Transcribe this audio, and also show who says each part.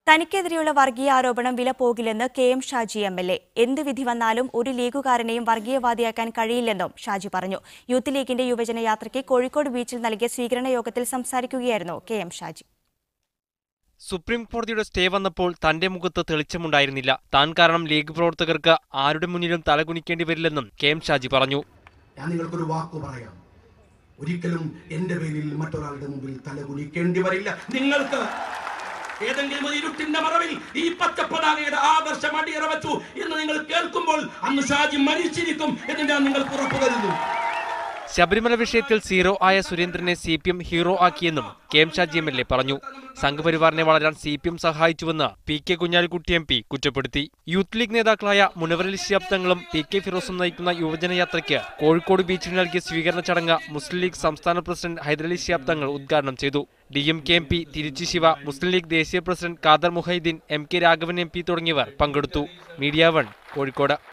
Speaker 1: തനിക്കെതിരെയുള്ള വർഗീയ ആരോപണം വില പോകില്ലെന്ന് K M Shaji M L A എന്ത് വിധി വന്നാലും ഒരു ലീഗുകാരനെയും വർഗീയവാദിയാക്കാൻ കഴിയില്ലെന്നും ഷാജി പറഞ്ഞു യൂത്ത് ലീഗിന്റെ യുവജന യാത്രയ്ക്ക് കോഴിക്കോട് ബീച്ചിൽ നൽകിയ സ്വീകരണ യോഗത്തിൽ സംസാരിക്കുകയായിരുന്നു കെ എം ഷാജി
Speaker 2: സുപ്രീം കോടതിയുടെ സ്റ്റേ വന്നപ്പോൾ തന്റെ മുഖത്ത് തെളിച്ചമുണ്ടായിരുന്നില്ല താൻ കാരണം ലീഗ് പ്രവർത്തകർക്ക് ആരുടെ മുന്നിലും തലകുനിക്കേണ്ടി വരില്ലെന്നും കെ എം ഷാജി പറഞ്ഞു
Speaker 3: ഞാൻ നിങ്ങൾക്കൊരു വാക്ക് പറയാം ഒരിക്കലും എന്റെ പേരിൽ മറ്റൊരാളുടെ മുമ്പിൽ തലകുനിക്കേണ്ടി വരില്ല നിങ്ങൾക്ക് ഏതെങ്കിലും ഒരു ഇരുട്ടിന്റെ മറവിൽ ഈ പച്ചപ്പതാകയുടെ ആദർശം അടിയറ വെച്ചു എന്ന് നിങ്ങൾ കേൾക്കുമ്പോൾ അന്ന് ഷാജി മരിച്ചിരിക്കും എന്ന് ഞാൻ നിങ്ങൾക്ക് ഉറപ്പു തരുന്നു
Speaker 2: ശബരിമല വിഷയത്തിൽ സീറോ ആയ സുരേന്ദ്രനെ സി പി എം ഹീറോ ആക്കിയെന്നും K M Shaji M L A പറഞ്ഞു സംഘപരിവാറിനെ വളരാൻ സി പി എം സഹായിച്ചുവെന്ന് P K Kunhalikutty M P കുറ്റപ്പെടുത്തി യൂത്ത് ലീഗ് നേതാക്കളായ മുനവരൽ ശിയാബ്ദങ്ങളും പി കെ ഫിറോസും നയിക്കുന്ന യുവജനയാത്രയ്ക്ക് കോഴിക്കോട് ബീച്ചിൽ നൽകിയ സ്വീകരണ ചടങ്ങ് മുസ്ലിം ലീഗ് സംസ്ഥാന പ്രസിഡന്റ് ഹൈദരലി ശിയാബ്ദങ്ങൾ ഉദ്ഘാടനം ചെയ്തു D M K M P Tiruchi Siva Muslim League ദേശീയ president Khader Mohideen M K Raghavan M P തുടങ്ങിയവർ പങ്കെടുത്തു മീഡിയ വൺ കോഴിക്കോട്